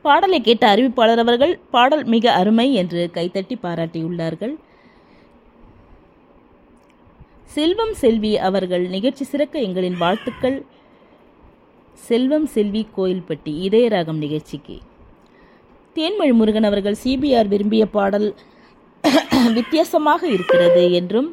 பாடலை கேட்ட அறிவிப்பாளர் அவர்கள் பாடல் மிக அருமை என்று கைத்தட்டி பாராட்டியுள்ளார்கள் செல்வம் செல்வி அவர்கள் நிகழ்ச்சி சிறக்க எங்களின் வாழ்த்துக்கள் செல்வம் செல்வி கோயில்பட்டி இதயராகம் நிகழ்ச்சிக்கு தேன்மொழி முருகன் அவர்கள் சிபிஆர் விரும்பிய பாடல் வித்தியாசமாக இருக்கிறது என்றும்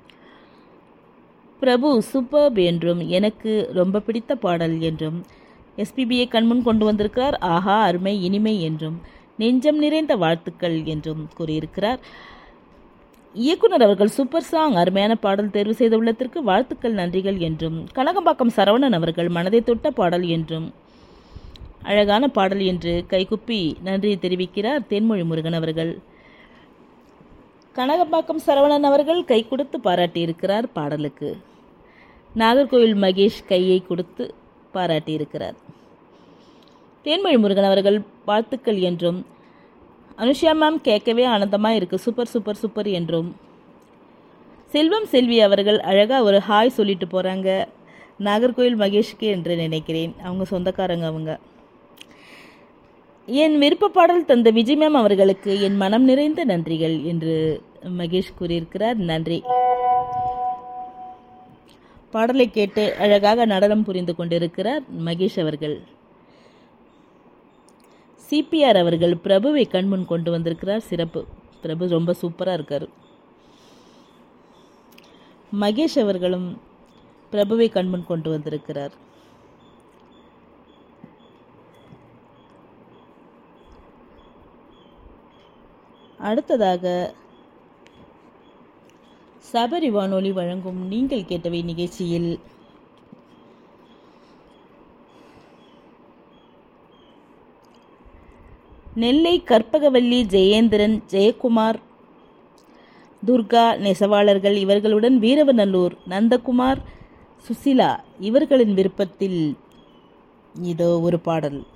பிரபு சூப்பர்ப் என்றும் எனக்கு ரொம்ப பிடித்த பாடல் என்றும் எஸ்பிபியை கண்முன் கொண்டு வந்திருக்கிறார் ஆஹா அருமை இனிமை என்றும் நெஞ்சம் நிறைந்த வாழ்த்துக்கள் என்றும் கூறியிருக்கிறார் இயக்குனர் அவர்கள் சூப்பர் சாங் அருமையான பாடல் தேர்வு செய்த உள்ளத்திற்கு வாழ்த்துக்கள் நன்றிகள் என்றும் கனகம்பாக்கம் சரவணன் அவர்கள் மனதை தொட்ட பாடல் என்றும் அழகான பாடல் என்று கைகுப்பி நன்றி தெரிவிக்கிறார் தேன்மொழி முருகன் அவர்கள் கனகம்பாக்கம் சரவணன் அவர்கள் கை கொடுத்து பாராட்டியிருக்கிறார் பாடலுக்கு நாகர்கோவில் மகேஷ் கையை கொடுத்து பாராட்டியிருக்கிறார் தேன்மொழி முருகன் அவர்கள் வாழ்த்துக்கள் என்றும் அனுஷா மேம் கேட்கவே ஆனந்தமாக இருக்குது சூப்பர் சூப்பர் சூப்பர் என்றும் செல்வம் செல்வி அவர்கள் அழகாக ஒரு ஹாய் சொல்லிட்டு போகிறாங்க நாகர்கோவில் மகேஷ்க்கு என்று நினைக்கிறேன் அவங்க சொந்தக்காரங்க அவங்க என் விருப்ப பாடல் தந்த விஜய் மேம் அவர்களுக்கு என் மனம் நிறைந்த நன்றிகள் என்று மகேஷ் கூறியிருக்கிறார் நன்றி பாடலை கேட்டு அழகாக நடனம் புரிந்து கொண்டிருக்கிறார் மகேஷ் அவர்கள் சிபிஆர் அவர்கள் பிரபுவை கண்முன் கொண்டு வந்திருக்கிறார் சிறப்பு பிரபு ரொம்ப சூப்பராக இருக்கார் மகேஷ் அவர்களும் பிரபுவை கண்முன் கொண்டு வந்திருக்கிறார் அடுத்ததாக சபரி வானொலி வழங்கும் நீங்கள் கேட்டவை நிகழ்ச்சியில் நெல்லை கற்பகவல்லி ஜெயேந்திரன் ஜெயக்குமார் துர்கா நெசவாளர்கள் இவர்களுடன் வீரவநல்லூர் நந்தகுமார் சுசிலா இவர்களின் விருப்பத்தில் இதோ ஒரு பாடல்